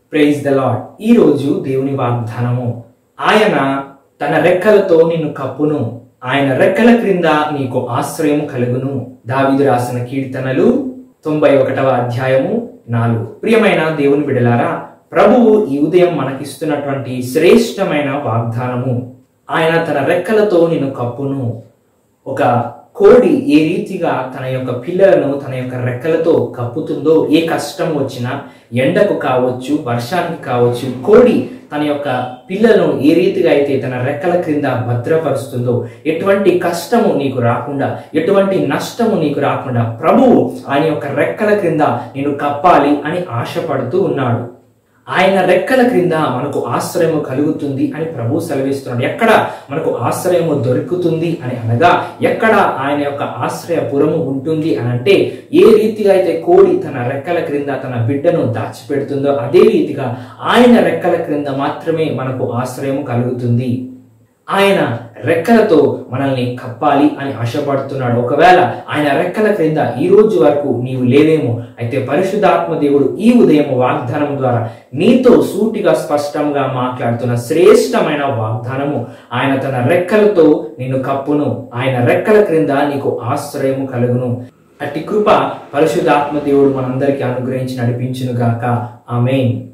praise the lord ఈ రోజు దేవుని వాగ్దానము ఆయన తన రెక్కలతో నిన్ను కప్పును ఆయన రెక్కల క్రింద నీకు ఆశ్రయం కలుగును దావీదు రాసిన కీర్తనలు తొంభై ఒకటవ అధ్యాయము నాలుగు ప్రియమైన దేవుని బిడలారా ప్రభువు ఈ ఉదయం మనకిస్తున్నటువంటి శ్రేష్టమైన వాగ్దానము ఆయన తన రెక్కలతో నిన్ను కప్పును ఒక కోడి ఏ రీతిగా తన యొక్క పిల్లలను తన యొక్క రెక్కలతో కప్పుతుందో ఏ కష్టం వచ్చినా ఎండకు కావచ్చు వర్షానికి కావచ్చు కోడి తన యొక్క పిల్లలను ఏ రీతిగా అయితే తన రెక్కల క్రింద భద్రపరుస్తుందో ఎటువంటి కష్టము నీకు రాకుండా ఎటువంటి నష్టము నీకు రాకుండా ప్రభువు ఆయన యొక్క రెక్కల క్రింద నేను కప్పాలి అని ఆశపడుతూ ఉన్నాడు ఆయన రెక్కల క్రింద మనకు ఆశ్రయము కలుగుతుంది అని ప్రభు సెలవిస్తున్నాడు ఎక్కడ మనకు ఆశ్రయము దొరుకుతుంది అని అనగా ఎక్కడ ఆయన యొక్క ఆశ్రయపురము ఉంటుంది అని అంటే ఏ రీతిగా అయితే కోడి తన రెక్కల క్రింద తన బిడ్డను దాచిపెడుతుందో అదే రీతిగా ఆయన రెక్కల క్రింద మాత్రమే మనకు ఆశ్రయము కలుగుతుంది ఆయన రెక్కలతో మనల్ని కప్పాలి అని ఆశపడుతున్నాడు ఒకవేళ ఆయన రెక్కల క్రింద ఈ రోజు వరకు నీవు లేవేమో అయితే పరిశుద్ధాత్మ దేవుడు ఈ ఉదయం వాగ్దానం ద్వారా నీతో సూటిగా స్పష్టంగా మాట్లాడుతున్న శ్రేష్టమైన వాగ్దానము ఆయన తన రెక్కలతో నిన్ను కప్పును ఆయన రెక్కల క్రింద నీకు ఆశ్రయము కలుగును అట్టి కృప పరిశుద్ధాత్మ దేవుడు మనందరికీ అనుగ్రహించి నడిపించును గాక ఆమెన్